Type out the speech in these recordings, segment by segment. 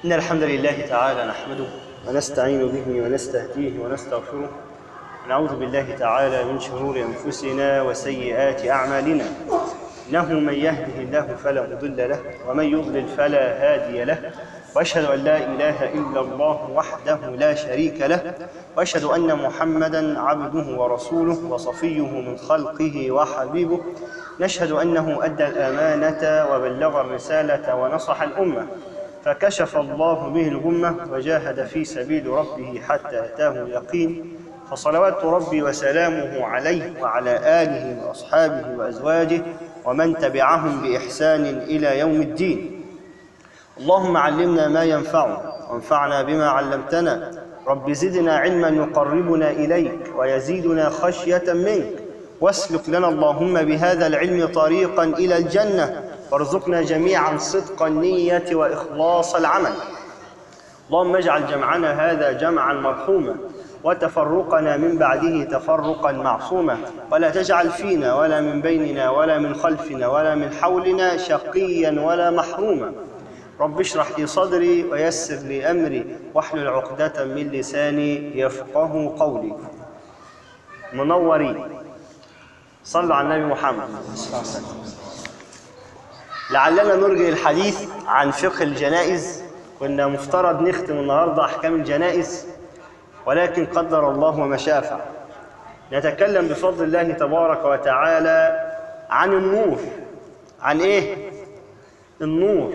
إن الحمد لله تعالى نحمده ونستعين به ونستهديه ونستغفره ونعوذ بالله تعالى من شرور أنفسنا وسيئات أعمالنا إنه من يهده الله فلا مضل له ومن يضلل فلا هادي له وأشهد أن لا إله إلا الله وحده لا شريك له وأشهد أن محمدا عبده ورسوله وصفيه من خلقه وحبيبه نشهد أنه أدى الأمانة وبلغ الرسالة ونصح الأمة فكشف الله به الغمة وجاهد في سبيل ربه حتى أتاه اليقين فصلوات ربي وسلامه عليه وعلى آله وأصحابه وأزواجه ومن تبعهم بإحسان إلى يوم الدين اللهم علمنا ما ينفعنا وانفعنا بما علمتنا رب زدنا علما يقربنا إليك ويزيدنا خشية منك واسلك لنا اللهم بهذا العلم طريقا إلى الجنة وارزقنا جميعا صدق النية وإخلاص العمل اللهم اجعل جمعنا هذا جمعا مرحوما وتفرقنا من بعده تفرقا معصوما ولا تجعل فينا ولا من بيننا ولا من خلفنا ولا من حولنا شقيا ولا محروما رب اشرح لي صدري ويسر لي أمري واحلل عقدة من لساني يفقه قولي منورين صلوا على النبي محمد صلى الله عليه وسلم لعلنا نرجع الحديث عن فقه الجنائز كنا مفترض نختم النهارده احكام الجنائز ولكن قدر الله وما شاء فعل نتكلم بفضل الله تبارك وتعالى عن النور عن ايه النور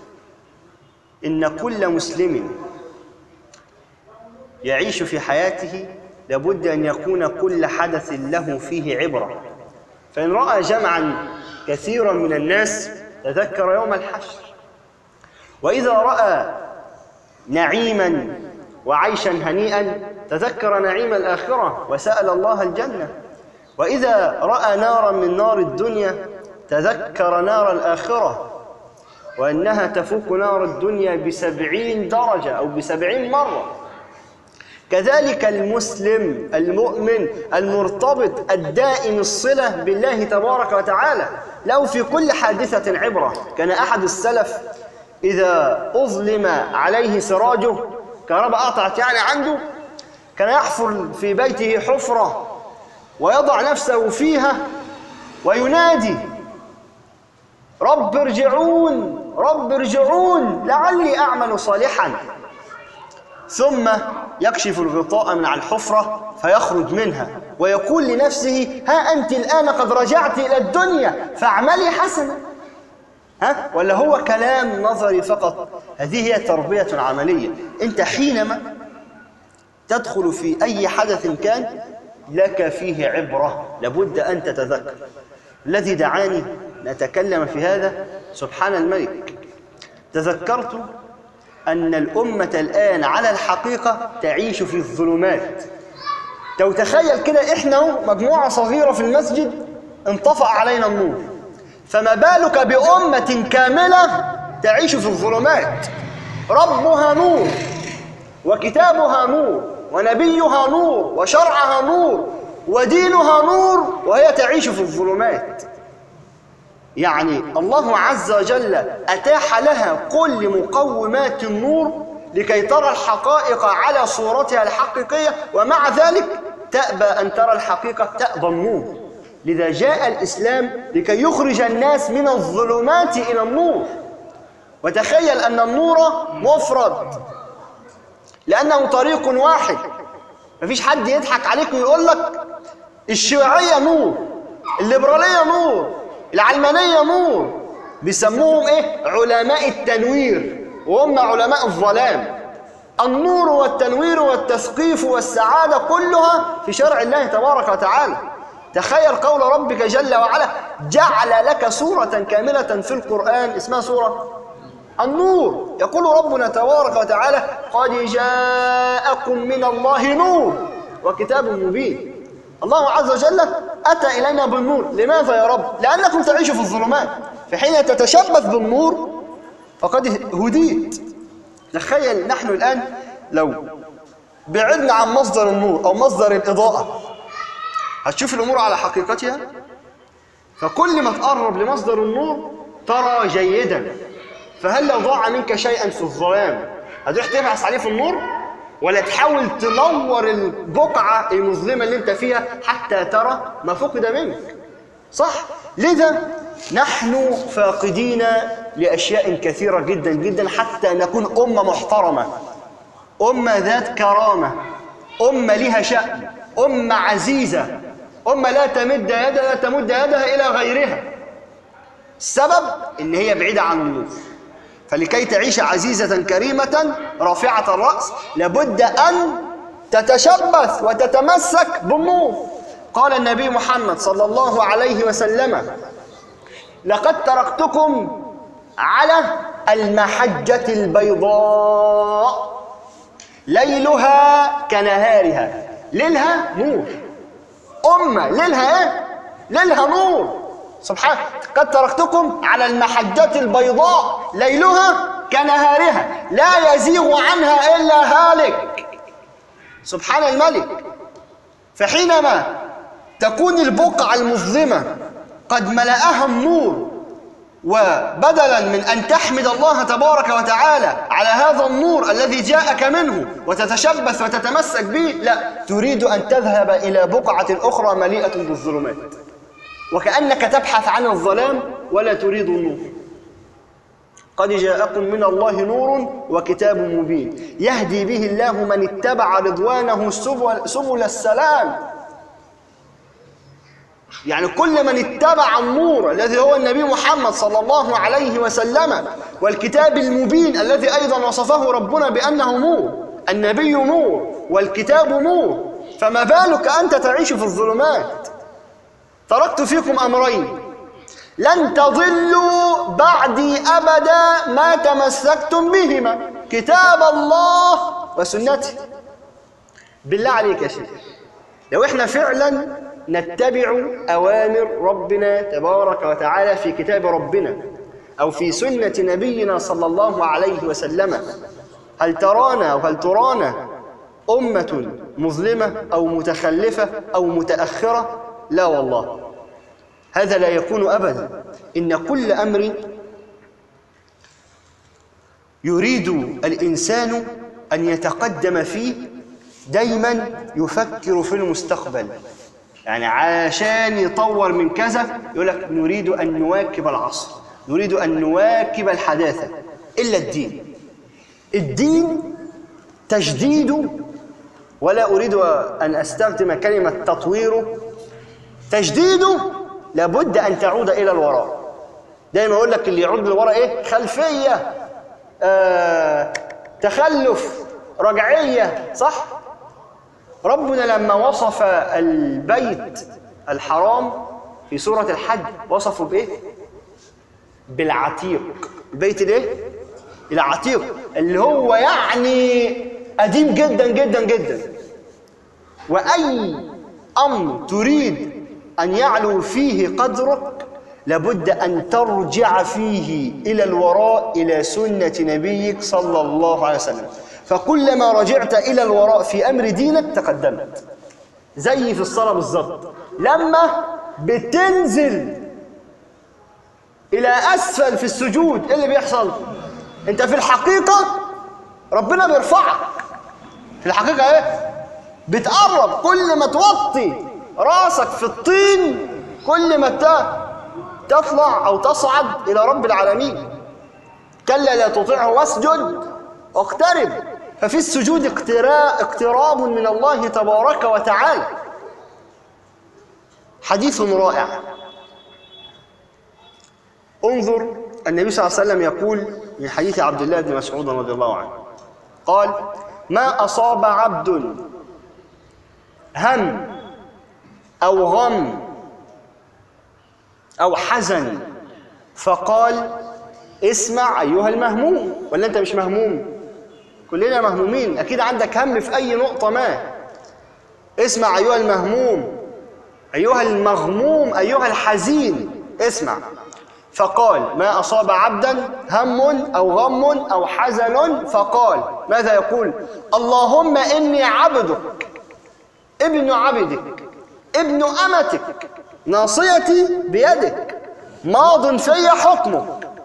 ان كل مسلم يعيش في حياته لابد ان يكون كل حدث له فيه عبره فان راى جمعا كثيرا من الناس تذكر يوم الحشر واذا راى نعيما وعيشا هنيئا تذكر نعيم الاخره وسال الله الجنه واذا راى نارا من نار الدنيا تذكر نار الاخره وانها تفوق نار الدنيا بسبعين درجه او بسبعين مره كذلك المسلم المؤمن المرتبط الدائم الصله بالله تبارك وتعالى له في كل حادثه عبره كان احد السلف اذا اظلم عليه سراجه كهرباء قطعت يعني عنده كان يحفر في بيته حفره ويضع نفسه فيها وينادي رب ارجعون رب ارجعون لعلي اعمل صالحا ثم يكشف الغطاء من على الحفرة فيخرج منها ويقول لنفسه ها أنت الآن قد رجعت إلى الدنيا فاعملي حسنا ها ولا هو كلام نظري فقط هذه هي تربية عملية أنت حينما تدخل في أي حدث كان لك فيه عبرة لابد أن تتذكر الذي دعاني نتكلم في هذا سبحان الملك تذكرت أن الأمة الآن على الحقيقة تعيش في الظلمات لو تخيل كده إحنا مجموعة صغيرة في المسجد انطفأ علينا النور فما بالك بأمة كاملة تعيش في الظلمات ربها نور وكتابها نور ونبيها نور وشرعها نور ودينها نور وهي تعيش في الظلمات يعني الله عز وجل أتاح لها كل مقومات النور لكي ترى الحقائق على صورتها الحقيقية ومع ذلك تأبى أن ترى الحقيقة تأبى النور لذا جاء الإسلام لكي يخرج الناس من الظلمات إلى النور وتخيل أن النور مفرد لأنه طريق واحد مفيش حد يضحك عليك ويقول لك الشيوعية نور الليبرالية نور العلمانية نور بيسموهم ايه علماء التنوير وهم علماء الظلام النور والتنوير والتثقيف والسعادة كلها في شرع الله تبارك وتعالى تخيل قول ربك جل وعلا جعل لك سورة كاملة في القرآن اسمها سورة النور يقول ربنا تبارك وتعالى قد جاءكم من الله نور وكتاب مبين الله عز وجل أتى إلينا بالنور لماذا يا رب؟ لأنكم تعيشوا في الظلمات فحين تتشبث بالنور فقد هديت تخيل نحن الآن لو بعدنا عن مصدر النور أو مصدر الإضاءة هتشوف الأمور على حقيقتها فكل ما تقرب لمصدر النور ترى جيدا فهل لو ضاع منك شيئا في الظلام هتروح تبحث عليه في النور ولا تحاول تنور البقعة المظلمة اللي انت فيها حتى ترى ما فقد منك صح لذا نحن فاقدين لأشياء كثيرة جدا جدا حتى نكون أمة محترمة أمة ذات كرامة أمة لها شأن أمة عزيزة أمة لا تمد يدها لا تمد يدها إلى غيرها السبب إن هي بعيدة عن النور فلكي تعيش عزيزة كريمة رافعة الرأس لابد أن تتشبث وتتمسك بالنور قال النبي محمد صلى الله عليه وسلم لقد تركتكم على المحجة البيضاء ليلها كنهارها ليلها نور أمة ليلها إيه؟ ليلها نور سبحان قد تركتكم على المحجة البيضاء ليلها كنهارها لا يزيغ عنها إلا هالك سبحان الملك فحينما تكون البقعة المظلمة قد ملأها النور وبدلا من أن تحمد الله تبارك وتعالى على هذا النور الذي جاءك منه وتتشبث وتتمسك به لا تريد أن تذهب إلى بقعة أخرى مليئة بالظلمات وكأنك تبحث عن الظلام ولا تريد النور قد جاءكم من الله نور وكتاب مبين يهدي به الله من اتبع رضوانه سبل, سبل السلام يعني كل من اتبع النور الذي هو النبي محمد صلى الله عليه وسلم والكتاب المبين الذي أيضا وصفه ربنا بأنه نور النبي نور والكتاب نور فما بالك أنت تعيش في الظلمات تركت فيكم أمرين لن تضلوا بعدي أبدا ما تمسكتم بهما كتاب الله وسنتي بالله عليك يا شيخ لو احنا فعلا نتبع أوامر ربنا تبارك وتعالى في كتاب ربنا أو في سنة نبينا صلى الله عليه وسلم هل ترانا أو هل ترانا أمة مظلمة أو متخلفة أو متأخرة لا والله هذا لا يكون أبدا إن كل أمر يريد الإنسان أن يتقدم فيه دايما يفكر في المستقبل يعني عشان يطور من كذا يقول لك نريد أن نواكب العصر نريد أن نواكب الحداثة إلا الدين الدين تجديد ولا أريد أن أستخدم كلمة تطويره تجديده لابد أن تعود إلى الوراء دايما أقول لك اللي يعود للوراء إيه خلفية آه، تخلف رجعية صح ربنا لما وصف البيت الحرام في سورة الحج وصفه بإيه بالعتيق البيت الايه العتيق اللي هو يعني قديم جدا جدا جدا وأي أمر تريد أن يعلو فيه قدرك لابد أن ترجع فيه إلى الوراء إلى سنة نبيك صلى الله عليه وسلم فكلما رجعت إلى الوراء في أمر دينك تقدمت زي في الصلاة بالظبط لما بتنزل إلى أسفل في السجود إيه اللي بيحصل؟ أنت في الحقيقة ربنا بيرفعك في الحقيقة إيه؟ بتقرب كل ما توطي راسك في الطين كل ما ت- تطلع أو تصعد إلى رب العالمين كلا لا تطيعه واسجد واقترب ففي السجود اقتراء اقتراب من الله تبارك وتعالى حديث رائع انظر النبي صلى الله عليه وسلم يقول من حديث عبد الله بن مسعود رضي الله عنه قال ما أصاب عبد هم أو غم أو حزن فقال اسمع أيها المهموم ولا أنت مش مهموم كلنا مهمومين أكيد عندك هم في أي نقطة ما اسمع أيها المهموم أيها المغموم أيها الحزين اسمع فقال ما أصاب عبدا هم أو غم أو حزن فقال ماذا يقول اللهم إني عبدك ابن عبدك ابن أمتك ناصيتي بيدك ماض في حكمك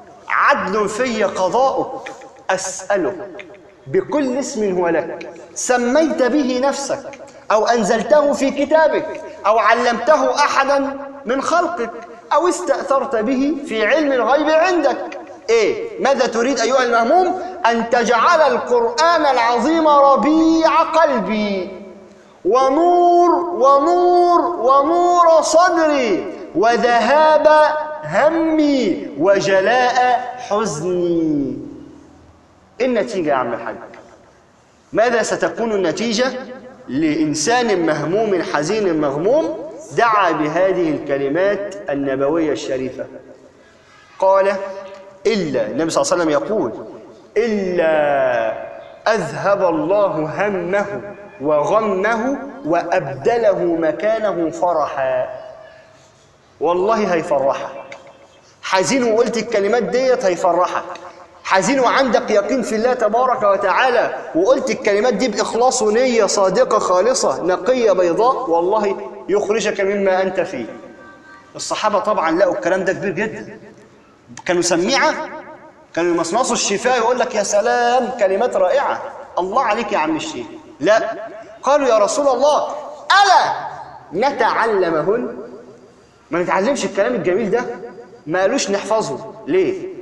عدل في قضاؤك أسألك بكل اسم هو لك سميت به نفسك أو أنزلته في كتابك أو علمته أحدا من خلقك أو استأثرت به في علم الغيب عندك إيه ماذا تريد أيها المهموم أن تجعل القرآن العظيم ربيع قلبي ونور ونور ونور صدري وذهاب همي وجلاء حزني النتيجة يا عم الحاج ماذا ستكون النتيجة لإنسان مهموم حزين مغموم دعا بهذه الكلمات النبوية الشريفة قال إلا النبي صلى الله عليه وسلم يقول إلا أذهب الله همه وغمه وأبدله مكانه فرحا والله هيفرحك حزين وقلت الكلمات ديت هيفرحك حزين وعندك يقين في الله تبارك وتعالى وقلت الكلمات دي بإخلاص ونية صادقة خالصة نقية بيضاء والله يخرجك مما أنت فيه الصحابة طبعا لقوا الكلام ده كبير جدا كانوا سميعة كانوا يمصمصوا الشفاء يقول لك يا سلام كلمات رائعة الله عليك يا عم الشيخ لا قالوا يا رسول الله ألا نتعلمهن ما نتعلمش الكلام الجميل ده ما قالوش نحفظه ليه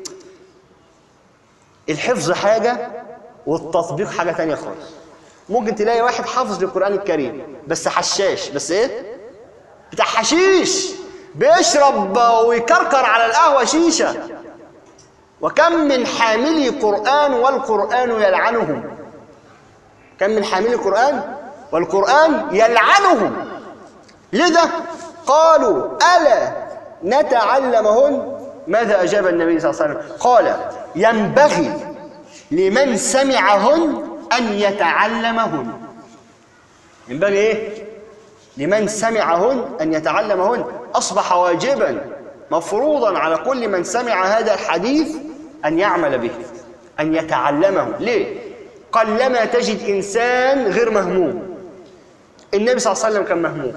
الحفظ حاجة والتطبيق حاجة تانية خالص ممكن تلاقي واحد حافظ للقرآن الكريم بس حشاش بس ايه بتاع حشيش بيشرب ويكركر على القهوة شيشة وكم من حاملي قرآن والقرآن يلعنهم كم من حاملي قرآن والقرآن يلعنهم لذا قالوا ألا نتعلمهن ماذا أجاب النبي صلى الله عليه وسلم قال ينبغي لمن سمعهن أن يتعلمهن ينبغي إيه؟ لمن سمعهن أن يتعلمهن أصبح واجبا مفروضا على كل من سمع هذا الحديث أن يعمل به أن يتعلمه ليه؟ قلما تجد إنسان غير مهموم النبي صلى الله عليه وسلم كان مهموم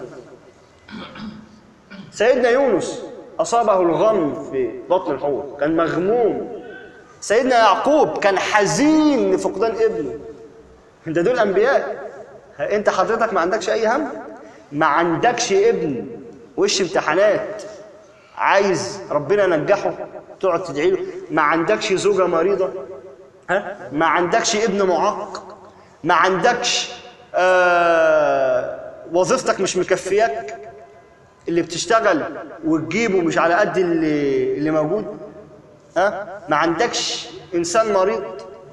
سيدنا يونس أصابه الغم في بطن الحوت كان مغموم سيدنا يعقوب كان حزين لفقدان ابنه انت دول انبياء انت حضرتك ما عندكش اي هم ما عندكش ابن وش امتحانات عايز ربنا ينجحه تقعد تدعي له ما عندكش زوجة مريضة ها ما عندكش ابن معاق ما عندكش آه وظيفتك مش مكفياك اللي بتشتغل وتجيبه مش على قد اللي اللي موجود ها ما عندكش انسان مريض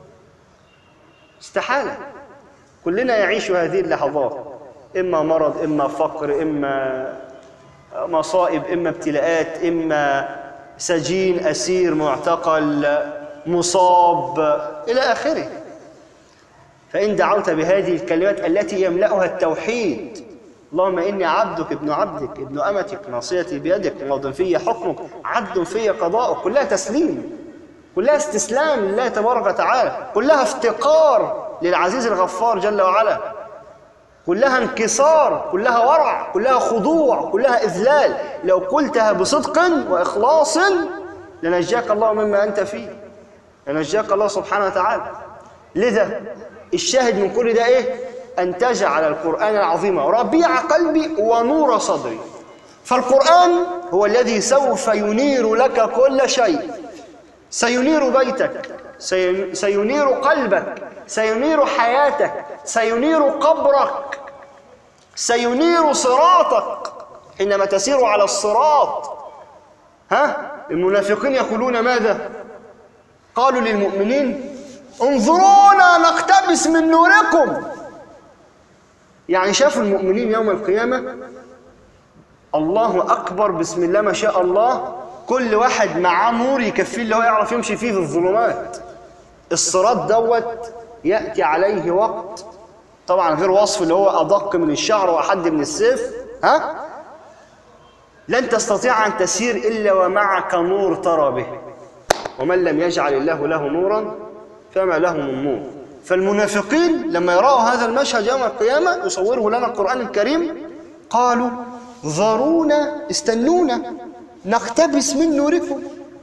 استحاله كلنا يعيش هذه اللحظات اما مرض اما فقر اما مصائب اما ابتلاءات اما سجين اسير معتقل مصاب الى اخره فان دعوت بهذه الكلمات التي يملاها التوحيد اللهم اني عبدك ابن عبدك ابن امتك ناصيتي بيدك ماض في حكمك عدل في قضاؤك كلها تسليم كلها استسلام لله تبارك وتعالى كلها افتقار للعزيز الغفار جل وعلا كلها انكسار كلها ورع كلها خضوع كلها اذلال لو قلتها بصدق واخلاص لنجاك الله مما انت فيه لنجاك الله سبحانه وتعالى لذا الشاهد من كل ده ايه أن تجعل القرآن العظيم ربيع قلبي ونور صدري فالقرآن هو الذي سوف ينير لك كل شيء سينير بيتك سينير قلبك سينير حياتك سينير قبرك سينير صراطك حينما تسير على الصراط ها المنافقين يقولون ماذا قالوا للمؤمنين انظرونا نقتبس من نوركم يعني شافوا المؤمنين يوم القيامة الله أكبر بسم الله ما شاء الله كل واحد معاه نور يكفيه اللي هو يعرف يمشي فيه في الظلمات الصراط دوت يأتي عليه وقت طبعا غير وصف اللي هو أدق من الشعر وأحد من السيف ها لن تستطيع أن تسير إلا ومعك نور ترى به ومن لم يجعل الله له نورا فما له من نور فالمنافقين لما يروا هذا المشهد يوم القيامة يصوره لنا القرآن الكريم قالوا ذرونا استنونا نقتبس من نوركم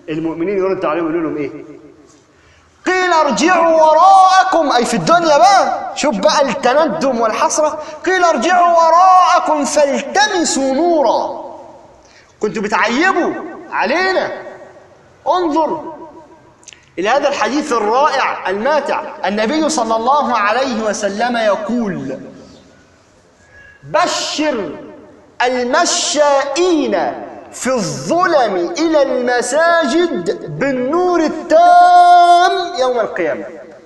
المؤمنين يرد عليهم يقولوا لهم ايه قيل ارجعوا وراءكم اي في الدنيا بقى شوف بقى التندم والحسره قيل ارجعوا وراءكم فالتمسوا نورا كنتوا بتعيبوا علينا انظر إلى هذا الحديث الرائع الماتع النبي صلى الله عليه وسلم يقول بشر المشائين في الظلم إلى المساجد بالنور التام يوم القيامة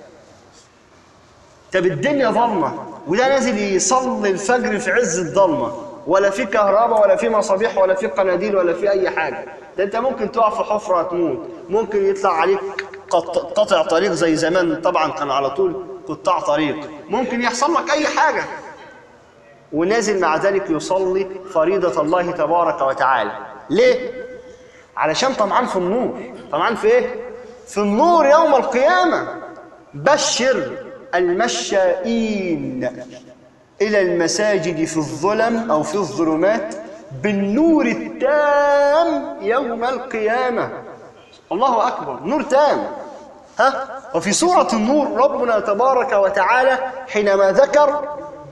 طب الدنيا ظلمة وده نازل يصلي الفجر في عز الظلمة ولا في كهرباء ولا في مصابيح ولا في قناديل ولا في أي حاجة ده أنت ممكن تقع في حفرة تموت ممكن يطلع عليك قط- قطع طريق زي زمان طبعا كان على طول قطاع طريق ممكن يحصل لك أي حاجة ونازل مع ذلك يصلي فريضة الله تبارك وتعالى ليه؟ علشان طمعان في النور طمعان في ايه؟ في النور يوم القيامة بشر المشائين إلى المساجد في الظلم أو في الظلمات بالنور التام يوم القيامة الله أكبر نور تام ها وفي سورة النور ربنا تبارك وتعالى حينما ذكر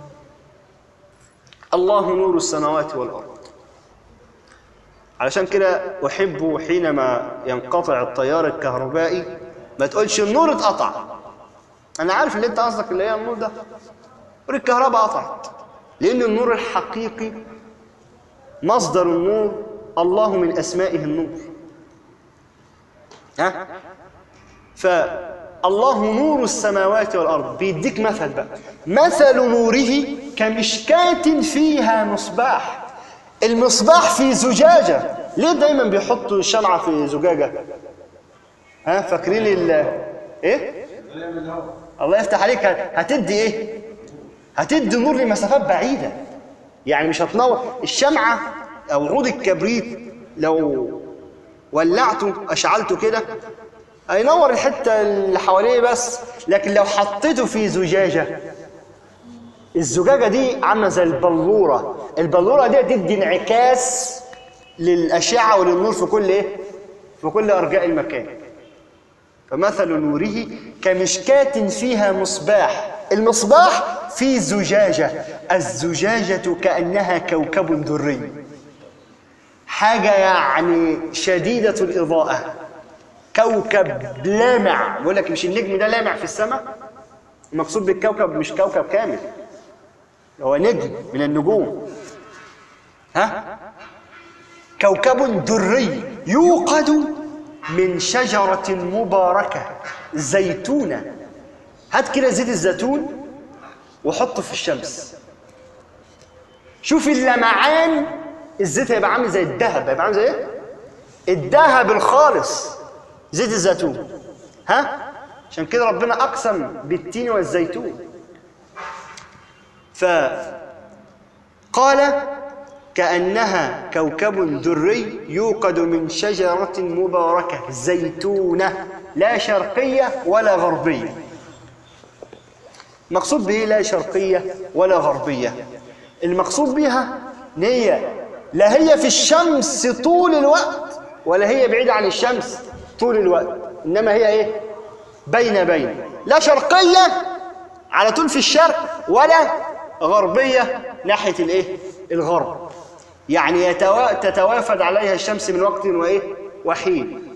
الله نور السماوات والأرض علشان كده أحب حينما ينقطع التيار الكهربائي ما تقولش النور اتقطع أنا عارف اللي أنت قصدك اللي هي النور ده نور الكهرباء قطعت لأن النور الحقيقي مصدر النور الله من أسمائه النور ها فالله نور السماوات والأرض بيديك مثل بقى مثل نوره كمشكاة فيها مصباح المصباح في زجاجة ليه دايما بيحطوا الشمعة في زجاجة ها فاكرين ال ايه الله يفتح عليك هتدي ايه هتدي نور لمسافات بعيدة يعني مش هتنور الشمعة او عود الكبريت لو ولعته اشعلته كده هينور الحتة اللي حواليه بس لكن لو حطيته في زجاجة الزجاجة دي عاملة زي البلورة البلورة دي تدي انعكاس للأشعة وللنور في كل إيه؟ في كل أرجاء المكان فمثل نوره كمشكاة فيها مصباح المصباح في زجاجة الزجاجة كأنها كوكب دري حاجة يعني شديدة الإضاءة كوكب لامع بقول لك مش النجم ده لامع في السماء المقصود بالكوكب مش كوكب كامل هو نجم من النجوم ها كوكب دري يوقد من شجرة مباركة زيتونة هات كده زيت الزيتون وحطه في الشمس شوف اللمعان الزيت هيبقى عامل زي الذهب هيبقى عامل زي ايه؟ الذهب الخالص زيت الزيتون ها عشان كده ربنا اقسم بالتين والزيتون فقال كأنها كوكب دري يوقد من شجرة مباركة زيتونة لا شرقية ولا غربية مقصود به لا شرقية ولا غربية المقصود بها ان هي لا هي في الشمس طول الوقت ولا هي بعيدة عن الشمس طول الوقت إنما هي إيه بين بين لا شرقية على طول في الشرق ولا غربية ناحية الإيه الغرب يعني يتوا... تتوافد عليها الشمس من وقت وإيه وحين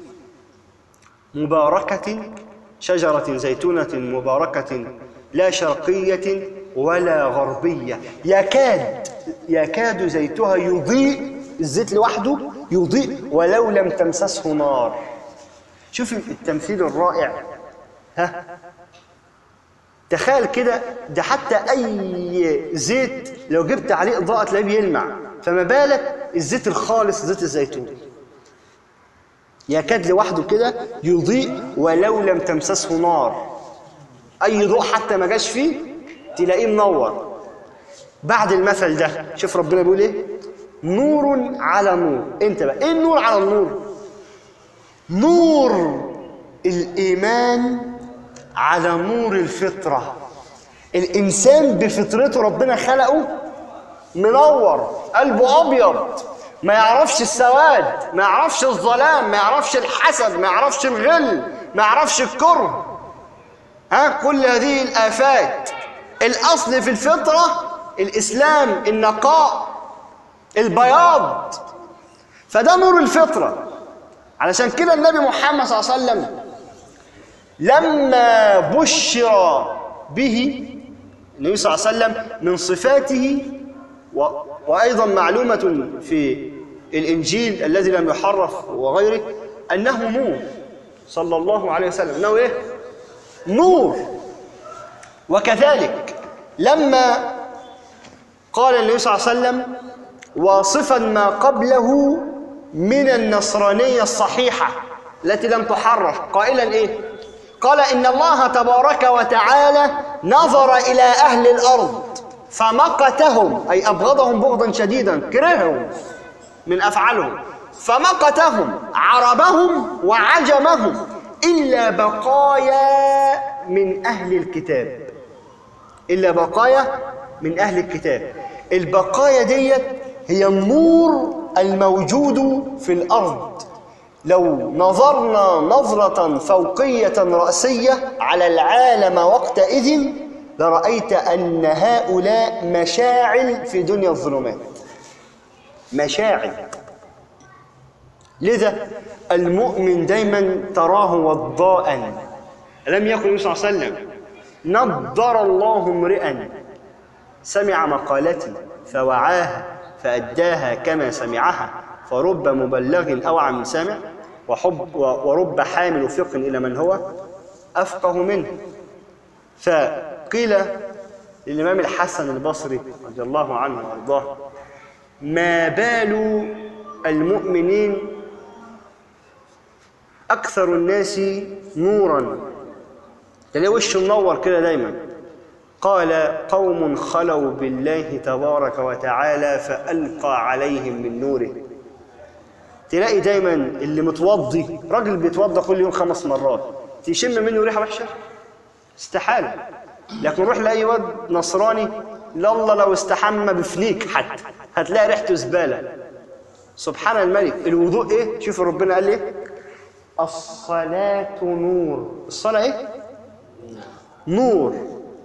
مباركة شجرة زيتونة مباركة لا شرقية ولا غربية يكاد يكاد زيتها يضيء الزيت لوحده يضيء ولو لم تمسسه نار شوف التمثيل الرائع ها تخيل كده ده حتى اي زيت لو جبت عليه اضاءه تلاقيه بيلمع فما بالك الزيت الخالص زيت الزيتون يكاد لوحده كده يضيء ولو لم تمسسه نار اي ضوء حتى ما جاش فيه تلاقيه منور بعد المثل ده شوف ربنا بيقول ايه نور على نور انت بقى ايه النور على النور نور الايمان على نور الفطره الانسان بفطرته ربنا خلقه منور قلبه ابيض ما يعرفش السواد ما يعرفش الظلام ما يعرفش الحسد ما يعرفش الغل ما يعرفش الكره ها كل هذه الآفات الأصل في الفطرة الإسلام النقاء البياض فده نور الفطرة علشان كده النبي محمد صلى الله عليه وسلم لما بشر به النبي صلى الله عليه وسلم من صفاته و... وأيضا معلومة في الإنجيل الذي لم يحرف وغيره أنه نور صلى الله عليه وسلم أنه إيه؟ نور وكذلك لما قال النبي صلى الله عليه وسلم واصفا ما قبله من النصرانية الصحيحة التي لم تحرف قائلا إيه؟ قال إن الله تبارك وتعالى نظر إلى أهل الأرض فمقتهم أي أبغضهم بغضا شديدا كرههم من أفعالهم فمقتهم عربهم وعجمهم إلا بقايا من أهل الكتاب إلا بقايا من أهل الكتاب البقايا ديت هي النور الموجود في الأرض لو نظرنا نظرة فوقية رأسية على العالم وقتئذ لرأيت أن هؤلاء مشاعل في دنيا الظلمات مشاعل لذا المؤمن دايما تراه وضاء لم يقل النبي صلى الله عليه وسلم نضر الله امرئا سمع مقالتي فوعاها فأداها كما سمعها فرب مبلغ أوعى من سامع وحب ورب حامل فقه إلى من هو أفقه منه فقيل للإمام الحسن البصري رضي الله عنه وأرضاه ما بال المؤمنين أكثر الناس نورا تلاقي وشه منور كده دايما قال قوم خلوا بالله تبارك وتعالى فألقى عليهم من نوره تلاقي دايما اللي متوضي راجل بيتوضى كل يوم خمس مرات تشم منه ريحه وحشه استحاله لكن روح لاي واد نصراني لله لو استحمى بفليك حتى هتلاقي ريحته زباله سبحان الملك الوضوء ايه شوف ربنا قال ايه الصلاه نور الصلاه ايه نور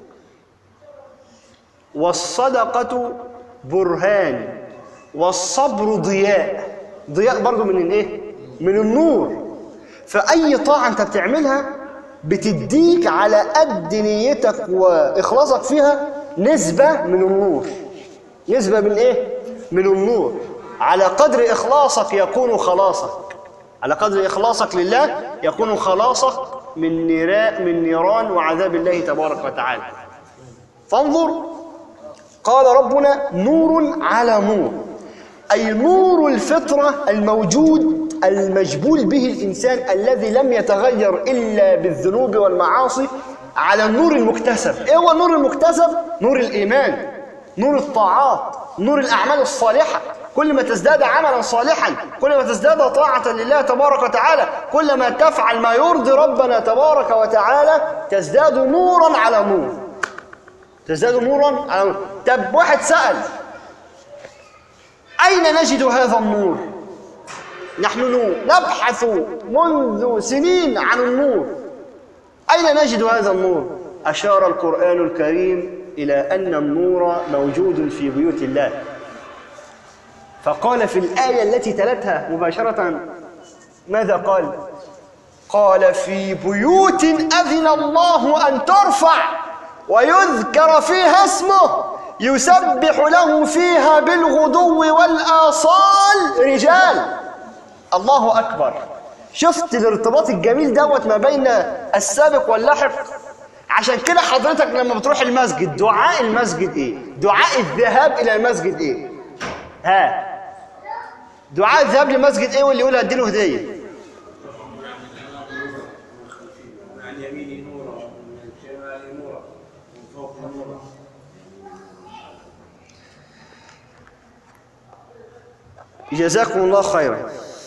والصدقه برهان والصبر ضياء ضياء برضو من الايه من النور فاي طاعه انت بتعملها بتديك على قد نيتك واخلاصك فيها نسبه من النور نسبه من ايه من النور على قدر اخلاصك يكون خلاصك على قدر اخلاصك لله يكون خلاصك من نيران من نيران وعذاب الله تبارك وتعالى فانظر قال ربنا نور على نور أي نور الفطرة الموجود المجبول به الإنسان الذي لم يتغير إلا بالذنوب والمعاصي على النور المكتسب إيه هو النور المكتسب؟ نور الإيمان نور الطاعات نور الأعمال الصالحة كل ما تزداد عملا صالحا كل ما تزداد طاعة لله تبارك وتعالى كل ما تفعل ما يرضي ربنا تبارك وتعالى تزداد نورا على نور تزداد نورا على نور طب واحد سأل أين نجد هذا النور؟ نحن نبحث منذ سنين عن النور أين نجد هذا النور؟ أشار القرآن الكريم إلى أن النور موجود في بيوت الله فقال في الآية التي تلتها مباشرة ماذا قال؟ قال في بيوت أذن الله أن ترفع ويذكر فيها اسمه يسبح له فيها بالغدو والآصال رجال الله أكبر شفت الارتباط الجميل دوت ما بين السابق واللاحق عشان كده حضرتك لما بتروح المسجد دعاء المسجد ايه دعاء الذهاب الى المسجد ايه ها دعاء الذهاب للمسجد ايه واللي يقول اديله هديه عن يميني نورا ومن شمالي نورا ومن فوق نورا جزاكم الله خيرا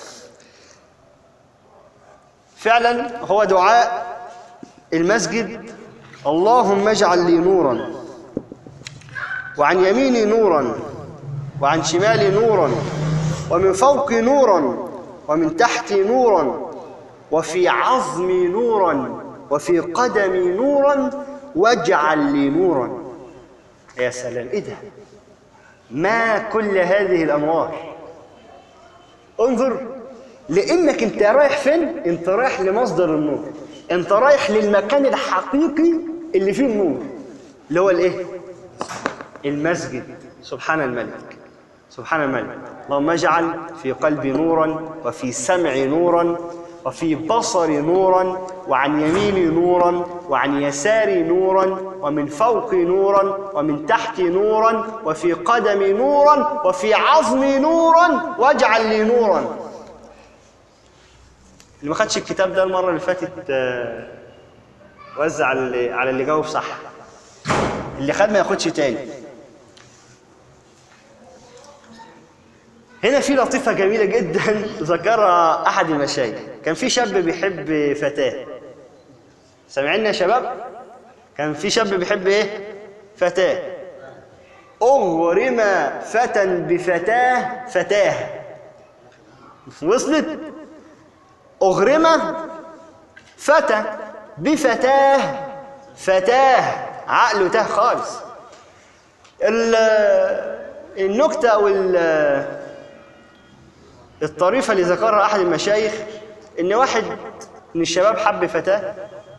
فعلا هو دعاء المسجد اللهم اجعل لي نورا وعن يميني نورا وعن شمالي نورا ومن فوق نورا ومن تحت نورا وفي عظمي نورا وفي قدمي نورا واجعل لي نورا يا سلام ايه ده ما كل هذه الانوار انظر لانك انت رايح فين انت رايح لمصدر النور انت رايح للمكان الحقيقي اللي فيه النور اللي هو الايه المسجد سبحان الملك سبحان الملك اللهم اجعل في قلبي نورا وفي سمعي نورا وفي بصري نورا وعن يميني نورا وعن يساري نورا ومن فوقي نورا ومن تحتي نورا وفي قدمي نورا وفي عظمي نورا واجعل لي نورا اللي ما خدش الكتاب ده المره اللي فاتت آه، وزع على اللي, على اللي جاوب صح اللي خد ما ياخدش تاني هنا في لطيفة جميلة جدا ذكرها أحد المشايخ كان في شاب بيحب فتاة سامعين يا شباب كان في شاب بيحب إيه فتاة أغرم فتى بفتاة فتاه وصلت أغرم فتى بفتاه فتاه عقله تاه خالص ال- النكتة أو ال- الطريفة اللي ذكرها أحد المشايخ إن واحد من الشباب حب فتاة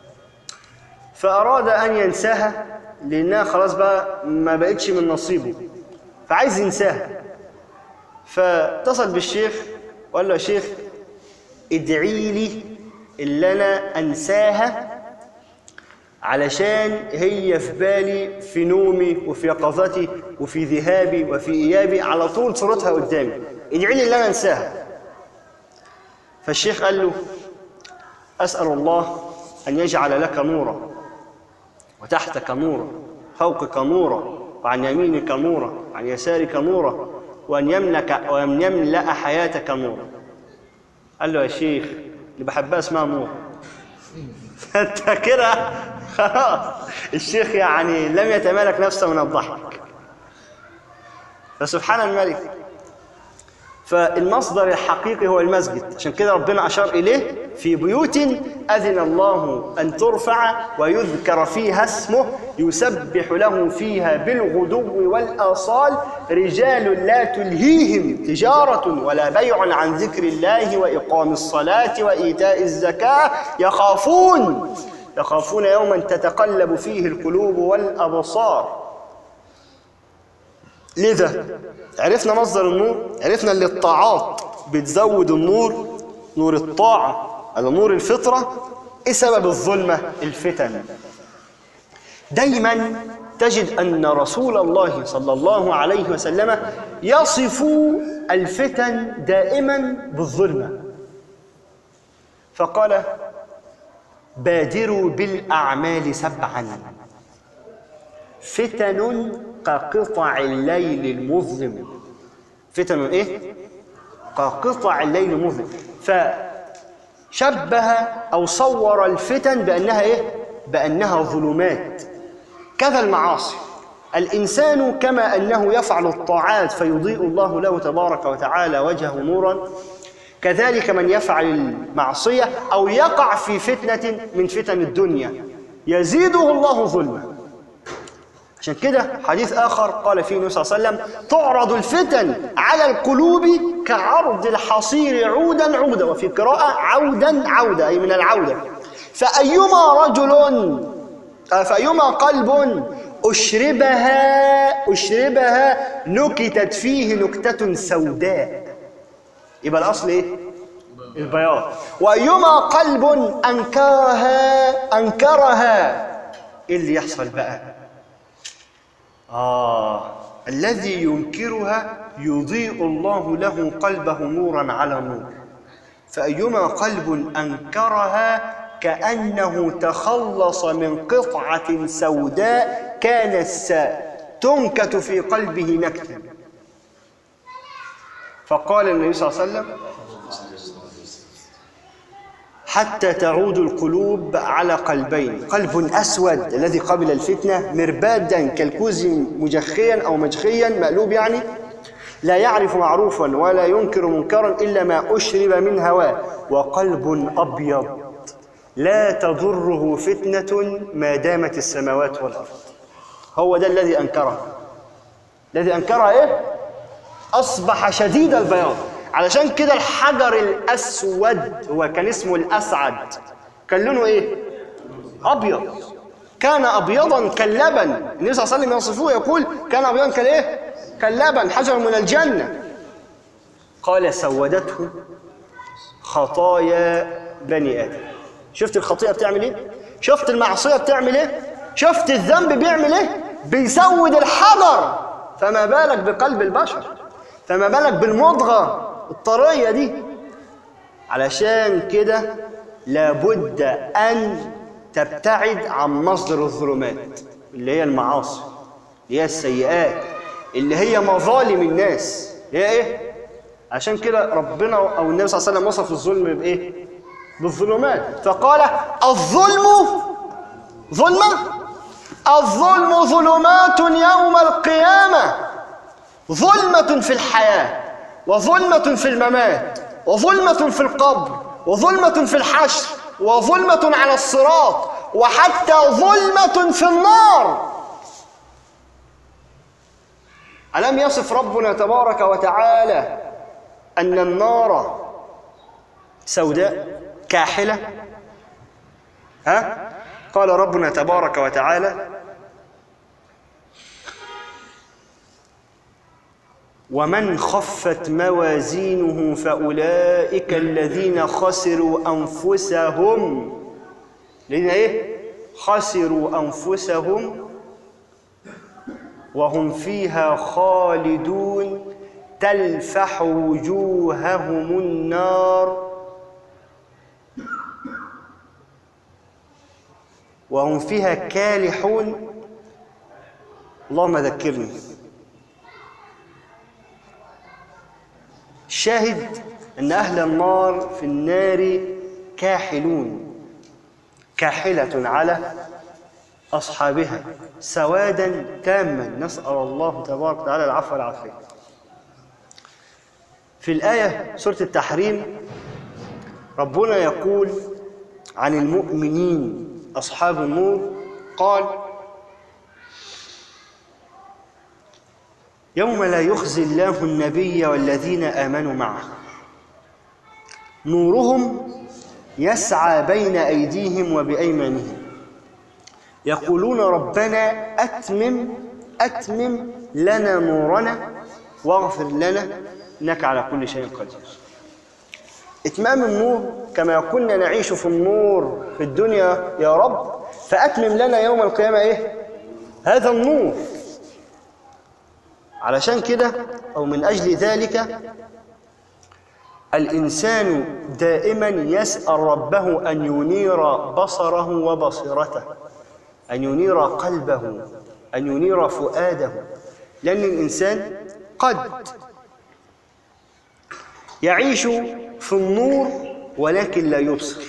فأراد أن ينساها لأنها خلاص بقى ما بقتش من نصيبه فعايز ينساها فاتصل بالشيخ وقال له يا شيخ ادعي لي اللي أنا أنساها علشان هي في بالي في نومي وفي يقظتي وفي ذهابي وفي إيابي على طول صورتها قدامي ادعي لي اللي أنا أنساها فالشيخ قال له أسأل الله أن يجعل لك نورا وتحتك نورا فوقك نورا وعن يمينك نورا وعن يسارك نورا وأن يملك وأن يملأ حياتك نورا قال له يا شيخ اللي بحبها اسمها نور انت كده خلاص الشيخ يعني لم يتمالك نفسه من الضحك فسبحان الملك فالمصدر الحقيقي هو المسجد عشان كده ربنا أشار إليه في بيوت أذن الله أن ترفع ويذكر فيها اسمه يسبح له فيها بالغدو والآصال رجال لا تلهيهم تجارة ولا بيع عن ذكر الله وإقام الصلاة وإيتاء الزكاة يخافون يخافون يوما تتقلب فيه القلوب والأبصار لذا عرفنا مصدر النور عرفنا اللي الطاعات بتزود النور نور الطاعة على نور الفطرة ايه سبب الظلمة الفتن دايما تجد أن رسول الله صلى الله عليه وسلم يصف الفتن دائما بالظلمة فقال بادروا بالأعمال سبعا فتن كقطع الليل المظلم فتن ايه كقطع الليل المظلم فشبه او صور الفتن بانها ايه بانها ظلمات كذا المعاصي الانسان كما انه يفعل الطاعات فيضيء الله له تبارك وتعالى وجهه نورا كذلك من يفعل المعصيه او يقع في فتنه من فتن الدنيا يزيده الله ظلما عشان كده حديث آخر قال فيه النبي صلى الله عليه وسلم تعرض الفتن على القلوب كعرض الحصير عودا عودا وفي قراءة عودا عودا أي من العودة فأيما رجل آه، فأيما قلب أشربها أشربها نكتت فيه نكتة سوداء يبقى الأصل إيه؟ البياض وأيما قلب أنكرها أنكرها إيه اللي يحصل بقى؟ آه الذي ينكرها يضيء الله له قلبه نورا على نور فأيما قلب أنكرها كأنه تخلص من قطعة سوداء كانت تنكت في قلبه نكتا فقال النبي صلى الله عليه وسلم حتى تعود القلوب على قلبين قلب أسود الذي قبل الفتنة مربادا كالكوز مجخيا أو مجخيا مقلوب يعني لا يعرف معروفا ولا ينكر منكرا إلا ما أشرب من هواه وقلب أبيض لا تضره فتنة ما دامت السماوات والأرض هو ده الذي أنكره الذي أنكره إيه؟ أصبح شديد البياض علشان كده الحجر الأسود هو كان اسمه الأسعد كان لونه إيه؟ أبيض كان أبيضا كاللبن النبي صلى الله عليه وسلم يصفه يقول كان أبيضا كالإيه؟ كاللبن حجر من الجنة قال سودته خطايا بني آدم شفت الخطيئة بتعمل إيه؟ شفت المعصية بتعمل إيه؟ شفت الذنب بيعمل إيه؟ بيسود الحجر فما بالك بقلب البشر فما بالك بالمضغة الطرية دي علشان كده لابد أن تبتعد عن مصدر الظلمات اللي هي المعاصي اللي هي السيئات اللي هي مظالم الناس هي ايه عشان كده ربنا او النبي صلى الله عليه وسلم وصف الظلم بايه بالظلمات فقال الظلم ظلمة الظلم ظلمات يوم القيامة ظلمة في الحياة وظلمة في الممات وظلمة في القبر وظلمة في الحشر وظلمة على الصراط وحتى ظلمة في النار ألم يصف ربنا تبارك وتعالى أن النار سوداء كاحلة ها قال ربنا تبارك وتعالى ومن خفت موازينه فأولئك الذين خسروا أنفسهم لأن إيه؟ خسروا أنفسهم وهم فيها خالدون تلفح وجوههم النار وهم فيها كالحون اللهم ذكرني الشاهد أن أهل النار في النار كاحلون كاحلة على أصحابها سوادا تاما نسأل الله تبارك وتعالى العفو والعافية في الآية سورة التحريم ربنا يقول عن المؤمنين أصحاب النور قال يوم لا يخزي الله النبي والذين آمنوا معه نورهم يسعى بين أيديهم وبأيمانهم يقولون ربنا أتمم أتمم لنا نورنا واغفر لنا إنك على كل شيء قدير إتمام النور كما كنا نعيش في النور في الدنيا يا رب فأتمم لنا يوم القيامة إيه؟ هذا النور علشان كده أو من أجل ذلك الإنسان دائما يسأل ربه أن ينير بصره وبصيرته أن ينير قلبه أن ينير فؤاده لأن الإنسان قد يعيش في النور ولكن لا يبصر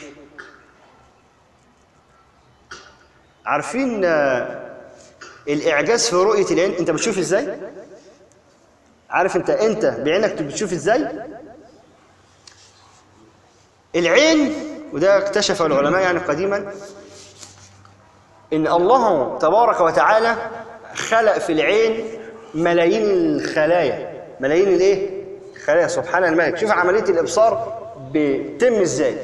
عارفين الإعجاز في رؤية العين أنت بتشوف إزاي؟ عارف أنت أنت بعينك بتشوف إزاي؟ العين وده اكتشف العلماء يعني قديما ان الله تبارك وتعالى خلق في العين ملايين الخلايا ملايين الايه الخلايا سبحان الملك شوف عمليه الابصار بتتم ازاي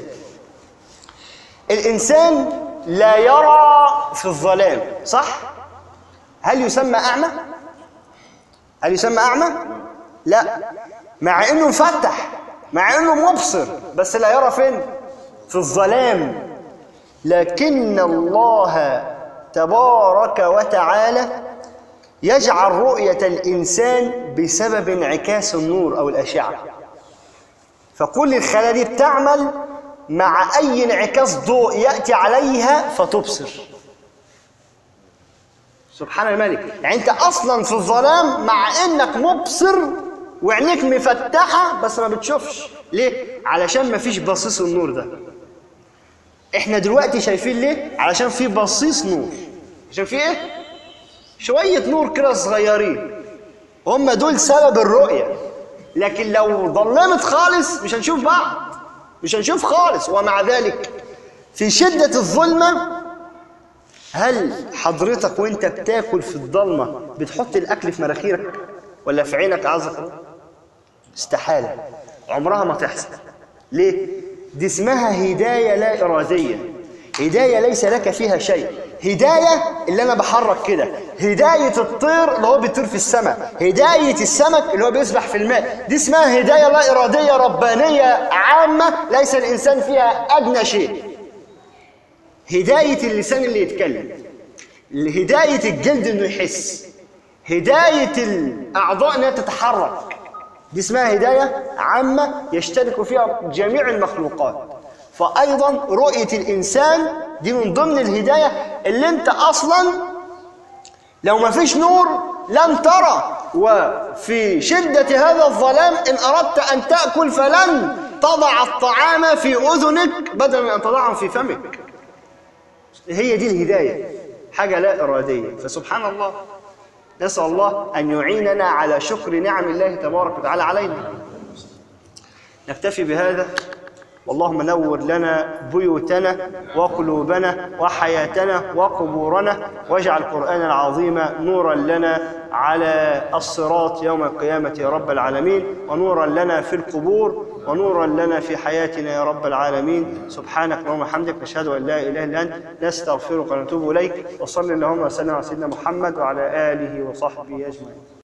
الانسان لا يرى في الظلام صح هل يسمى اعمى هل يسمى اعمى لا مع انه مفتح مع انه مبصر بس لا يرى فين في الظلام لكن الله تبارك وتعالى يجعل رؤية الإنسان بسبب انعكاس النور أو الأشعة فكل الخلايا دي بتعمل مع أي انعكاس ضوء يأتي عليها فتبصر سبحان الملك يعني أنت أصلا في الظلام مع إنك مبصر وعينيك مفتحة بس ما بتشوفش ليه؟ علشان ما فيش بصيص النور ده احنا دلوقتي شايفين ليه؟ علشان في بصيص نور عشان في ايه؟ شوية نور كده صغيرين هم دول سبب الرؤية لكن لو ظلمت خالص مش هنشوف بعض مش هنشوف خالص ومع ذلك في شدة الظلمة هل حضرتك وانت بتاكل في الضلمة بتحط الأكل في مناخيرك ولا في عينك عزك الله؟ استحالة عمرها ما تحصل ليه؟ دي اسمها هداية لا إرادية هداية ليس لك فيها شيء هداية اللي أنا بحرك كده هداية الطير اللي هو بيطير في السماء هداية السمك اللي هو بيسبح في الماء دي اسمها هداية لا إرادية ربانية عامة ليس الإنسان فيها أدنى شيء هداية اللسان اللي يتكلم هداية الجلد انه يحس هداية الأعضاء انها تتحرك دي اسمها هداية عامة يشترك فيها جميع المخلوقات فأيضا رؤية الإنسان دي من ضمن الهداية اللي أنت أصلا لو ما فيش نور لن ترى وفي شدة هذا الظلام إن أردت أن تأكل فلن تضع الطعام في أذنك بدلا من أن تضعه في فمك هي دي الهداية حاجة لا إرادية فسبحان الله نسأل الله أن يعيننا على شكر نعم الله تبارك وتعالى علينا نكتفي بهذا اللهم نور لنا بيوتنا وقلوبنا وحياتنا وقبورنا واجعل القرآن العظيم نورا لنا على الصراط يوم القيامة يا رب العالمين ونورا لنا في القبور ونورا لنا في حياتنا يا رب العالمين سبحانك اللهم وبحمدك نشهد ان لا اله الا انت نستغفرك ونتوب اليك وصل اللهم وسلم على سيدنا محمد وعلى اله وصحبه اجمعين